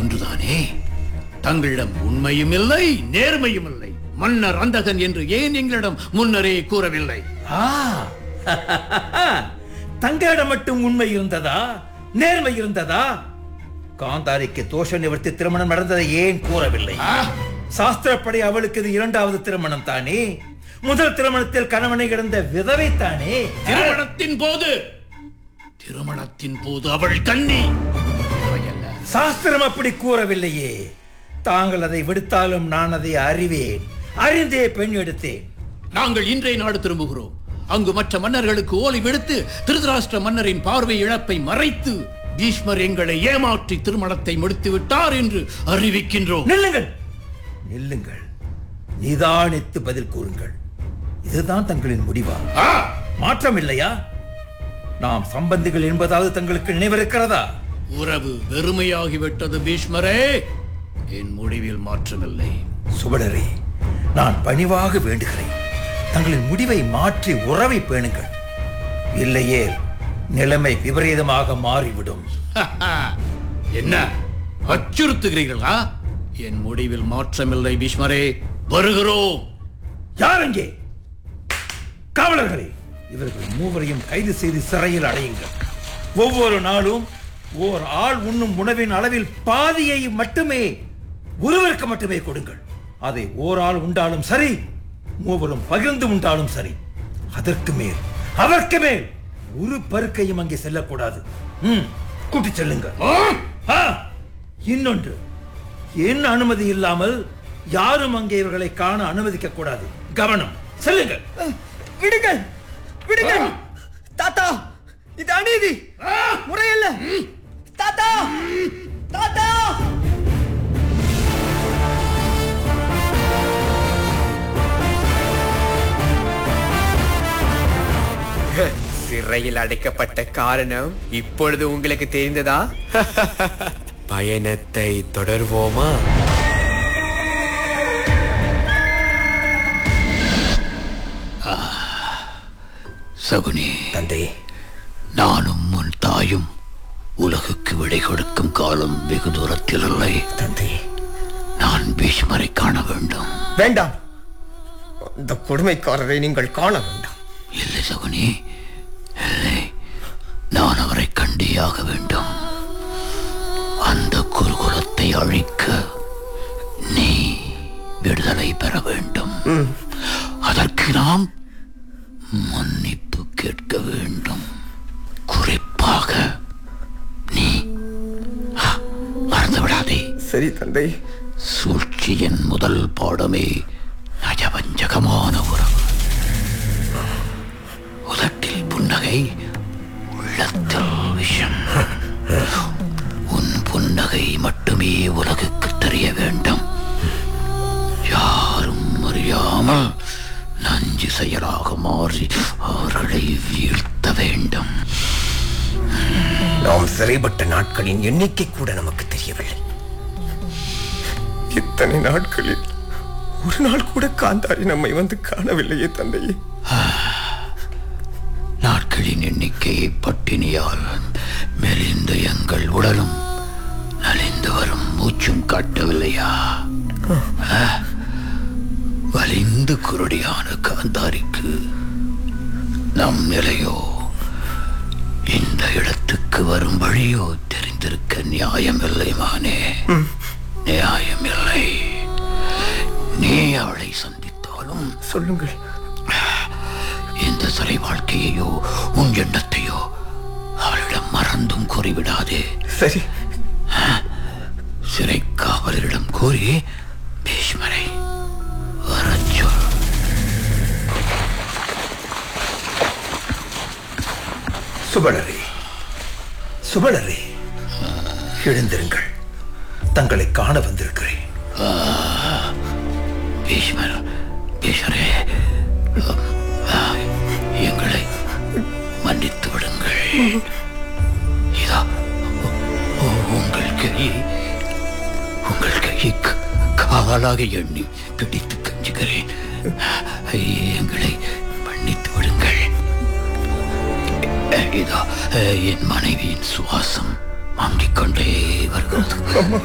ஒன்றுதானே தங்களிடம் உண்மையும் இல்லை நேர்மையும் இல்லை மன்னர் அந்தகன் என்று ஏன் எங்களிடம் முன்னரே கூறவில்லை ஆ தங்களிடம் மட்டும் உண்மை இருந்ததா நேர்மை இருந்ததா காந்தாரிக்கு தோஷ நிவர்த்தி திருமணம் நடந்ததை ஏன் கூறவில்லை ஆ, சாஸ்திரப்படி அவளுக்கு இது இரண்டாவது திருமணம் தானே முதல் திருமணத்தில் கணவனை இழந்த விதவை தானே திருமணத்தின் போது திருமணத்தின் போது அவள் கண்ணி இவையல்ல. சாஸ்திரம் அப்படி கூறவில்லையே தாங்கள் அதை விடுத்தாலும் நான் அதை அறிவேன் அறிந்தே பெண் எடுத்தேன் நாங்கள் இன்றைய நாடு திரும்புகிறோம் அங்கு மற்ற மன்னர்களுக்கு ஓலை விடுத்து திருதராஷ்டிர மன்னரின் பார்வை இழப்பை மறைத்து பீஷ்மர் எங்களை ஏமாற்றி திருமணத்தை முடித்து விட்டார் என்று அறிவிக்கின்றோம் நில்லுங்கள் நில்லுங்கள் நிதானித்து பதில் கூறுங்கள் இதுதான் தங்களின் முடிவா ஆ, மாற்றம் இல்லையா நாம் சம்பந்திகள் என்பதாவது தங்களுக்கு நினைவிருக்கிறதா உறவு வெறுமையாகிவிட்டது பீஷ்மரே என் முடிவில் மாற்றமில்லை சுபடரே நான் பணிவாக வேண்டுகிறேன் தங்களின் முடிவை மாற்றி உறவை பேணுங்கள் இல்லையே நிலைமை விபரீதமாக மாறிவிடும் என்ன அச்சுறுத்துகிறீர்களா என் முடிவில் மாற்றமில்லை பீஷ்மரே வருகிறோம் யார் அங்கே காவலர்களே இவர்கள் மூவரையும் கைது செய்து சிறையில் அடையுங்கள் ஒவ்வொரு நாளும் ஓர் ஆள் உண்ணும் உணவின் அளவில் பாதியை மட்டுமே ஒருவருக்கு மட்டுமே கொடுங்கள் அதை ஓர் ஆள் உண்டாலும் சரி மூவரும் பகிர்ந்து உண்டாலும் சரி அதற்கு மேல் அதற்கு மேல் ஒரு பருக்கையும் அங்கே செல்லக்கூடாது ம் கூட்டிச் செல்லுங்கள் ஆ, ஆ, இன்னொன்று என் அனுமதி இல்லாமல் யாரும் அங்கே இவர்களை காண அனுமதிக்க கூடாது கவனம் செல்லுங்கள் விடுங்கள் விடுங்கள் தாத்தா இது அநீதி முறையல்ல தாத்தா தாத்தா சிறையில் அடைக்கப்பட்ட காரணம் இப்பொழுது உங்களுக்கு தெரிந்ததா பயணத்தை தொடர்வோமா சகுனி தந்தை நானும் உன் தாயும் உலகுக்கு விடை கொடுக்கும் காலம் வெகு தூரத்தில் இல்லை தந்தை நான் பீஷ்மரை காண வேண்டும் வேண்டாம் அந்த கொடுமைக்காரரை நீங்கள் காண வேண்டாம் இல்லை சகுனி இல்லை நான் அவரை கண்டியாக வேண்டும் அந்த குருகுலத்தை அழிக்க நீ விடுதலை பெற வேண்டும் அதற்கு நாம் மன்னிப்பு கேட்க வேண்டும் குறிப்பாக நீ ஆ, மறந்து விடாதே சரி தந்தை சூழ்ச்சியின் முதல் பாடமே நஜவஞ்சகமான உறவு உதட்டில் புன்னகை உள்ளத்தில் விஷம் உன் புன்னகை மட்டுமே உலகுக்கு தெரிய வேண்டும் யாரும் அறியாமல் நஞ்சு செயலாக மாறி அவர்களை வீழ்த்த வேண்டும் நாம் சிறைப்பட்ட நாட்களின் எண்ணிக்கை கூட நமக்கு தெரியவில்லை இத்தனை நாட்களில் ஒரு நாள் கூட காந்தாரி நம்மை வந்து காணவில்லையே தந்தையே நாட்களின் எண்ணிக்கையை பட்டினியால் மெலிந்த எங்கள் உடலும் நலிந்து வரும் மூச்சும் காட்டவில்லையா ஆ? வலிந்து குருடியான காந்தாரிக்கு நம் நிலையோ இந்த இடத்துக்கு வரும் வழியோ தெரிந்திருக்க நியாயமில்லை மானே நியாயமில்லை நீ அவளை சந்தித்தாலும் சொல்லுங்கள் இந்த சிறை வாழ்க்கையையோ உன் எண்ணத்தையோ அவளிடம் மறந்தும் கூறிவிடாதே சரி சிறை காவலரிடம் கூறி பீஷ்மரை வரச் சொல் சுபலரே சுபலரே எழுந்திருங்கள் தங்களை காண வந்திருக்கிறேன் பீஷ்மர் பீஷ்மரே அம், ஆ, எங்களை மன்னித்து விடுங்கள் இதோ உ- உ- உங்கள் கையை உங்கள் கையை க- காலாக எண்ணி பிடித்து கஞ்சுகிறேன் எங்களை மன்னித்து விடுங்கள் இதோ என் மனைவியின் சுவாசம் மங்கிக் கொண்டே வருகிறது